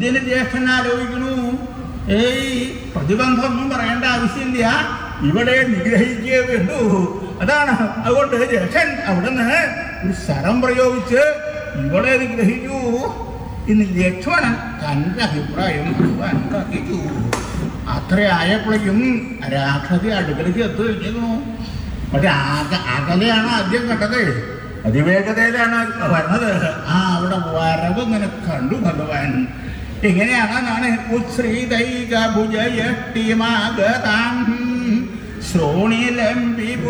എന്തിന് ജ്യേഷ്ഠൻ ആലോചിക്കണു ഏയ് പ്രതിബന്ധമൊന്നും പറയേണ്ട ആവശ്യമില്ല ഇവിടെ നിഗ്രഹിക്കേ വേണ്ടൂ അതാണ് അതുകൊണ്ട് ജ്യേഷ്ഠൻ അവിടുന്ന് ഒരു ശരം പ്രയോഗിച്ച് ഇവിടെ നിഗ്രഹിക്കൂ ഇന്ന് ലക്ഷ്മണൻ തന്റെ അഭിപ്രായം ഭഗവാൻ അറിയിച്ചു അത്ര ആയപ്പോഴേക്കും രാക്ഷസി അടുക്കലേക്ക് എത്തു കഴിഞ്ഞിരുന്നു പക്ഷെ ആക അകലെയാണ് ആദ്യം കണ്ടത് അതിവേഗതയിലാണ് വരണത് ആ അവിടെ വരവ് ഇങ്ങനെ കണ്ടു ഭഗവാൻ എങ്ങനെയാണെന്നാണ് ഉത്ശ്രീതൈക ഭുജയട്ടിമാഗതാം ശ്രോണിലംബി